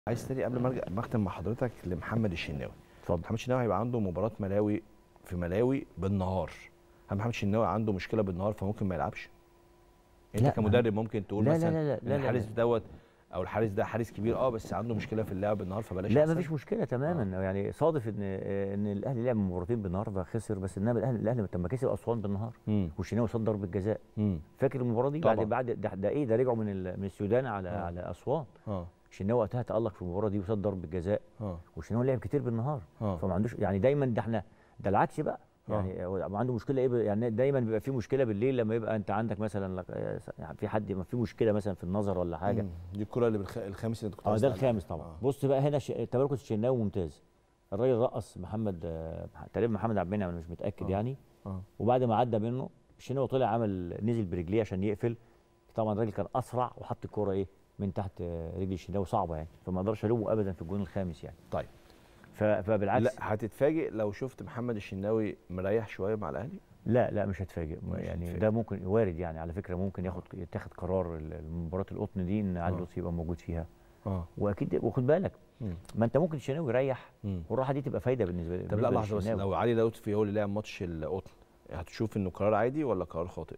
عايز تاني قبل ما ارجع ما اختم مع حضرتك لمحمد الشناوي اتفضل محمد الشناوي هيبقى عنده مباراه ملاوي في ملاوي بالنهار هل محمد الشناوي عنده مشكله بالنهار فممكن ما يلعبش انت لا، كمدرب ممكن تقول لا، لا، مثلا لا، لا، إن لا، لا، الحارس لا. دوت او الحارس ده حارس كبير اه بس عنده مشكله في اللعب بالنهار فبلاش لا أحسن؟ مفيش مشكله تماما آه. يعني صادف ان ان الاهلي لعب مباراتين بالنهار فخسر بس انما الاهلي الاهلي لما كسب اسوان بالنهار مم. والشناوي صد ضربه جزاء مم. فاكر المباراه دي بعد طبعاً. بعد ده, ده ايه ده رجعوا من ال- من السودان على آه. على اسوان اه الشناوي وقتها تالق في المباراه دي وصد ضربه جزاء اه والشناوي لعب كتير بالنهار اه فما عندوش يعني دايما ده احنا ده العكس بقى آه. يعني هو عنده مشكله ايه ب- يعني دايما بيبقى في مشكله بالليل لما يبقى انت عندك مثلا لك- يعني في حد ما في مشكله مثلا في النظر ولا حاجه مم. دي الكره اللي بالخ... الخامس اللي انت كنت اه عايز ده تعلق. الخامس طبعا آه. بص بقى هنا ش... تمركز الشناوي ممتاز الراجل رقص محمد آه، تقريبا محمد عبد المنعم انا مش متاكد آه. يعني اه وبعد ما عدى منه الشناوي طلع عمل نزل برجليه عشان يقفل طبعا الراجل كان اسرع وحط الكوره ايه من تحت آه، رجل الشناوي صعبه يعني فما اقدرش الومه ابدا في الجون الخامس يعني طيب ف... فبالعكس لا هتتفاجئ لو شفت محمد الشناوي مريح شويه مع الاهلي لا لا مش هتفاجئ مش يعني هتفاجئ. ده ممكن وارد يعني على فكره ممكن ياخد يتاخد قرار ال- مباراه القطن دي ان علي آه. لطفي يبقى موجود فيها اه واكيد وخد بالك مم. ما انت ممكن الشناوي يريح مم. والراحه دي تبقى فايده بالنسبه طب لا بالنسبة لحظه بس للشناوي. لو علي لطفي هو اللي لعب ماتش القطن هتشوف انه قرار عادي ولا قرار خاطئ؟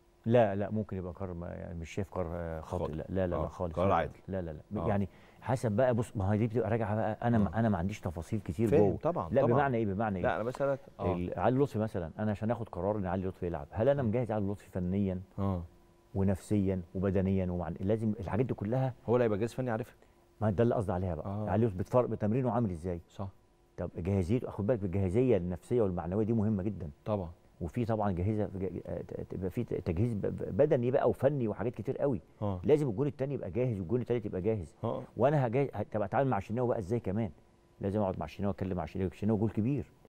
لا لا ممكن يبقى قرار ما- يعني مش شايف قرار آه، خاطئ خاطئ. لا لا لا, آه، لا خالص قرار لا، عادي. لا لا لا آه. يعني حسب بقى بص ما هي دي بتبقى راجعه بقى انا آه. انا ما عنديش تفاصيل كتير فاهم جوه طبعا لا طبعا بمعنى ايه بمعنى لا ايه انا بسالك اه ال- علي لطفي مثلا انا عشان اخد قرار ان علي لطفي يلعب هل انا مجهز علي لطفي فنيا اه ونفسيا وبدنيا ومع لازم الحاجات دي كلها هو اللي هيبقى جهاز فني عارفها ما ده اللي قصدي عليها بقى آه. علي لطفي بتفرق بتمرينه عامل ازاي صح طب جاهزيته خد بالك بالجاهزيه النفسيه والمعنويه دي مهمه جدا طبعا وفي طبعا جاهزه تبقى في تجهيز ب- ب- بدني بقى وفني وحاجات كتير قوي اه لازم الجون الثاني يبقى جاهز والجون الثالث يبقى جاهز اه وانا هجاهز طب اتعامل مع الشناوي بقى ازاي كمان لازم اقعد مع الشناوي اتكلم مع الشناوي الشناوي جول كبير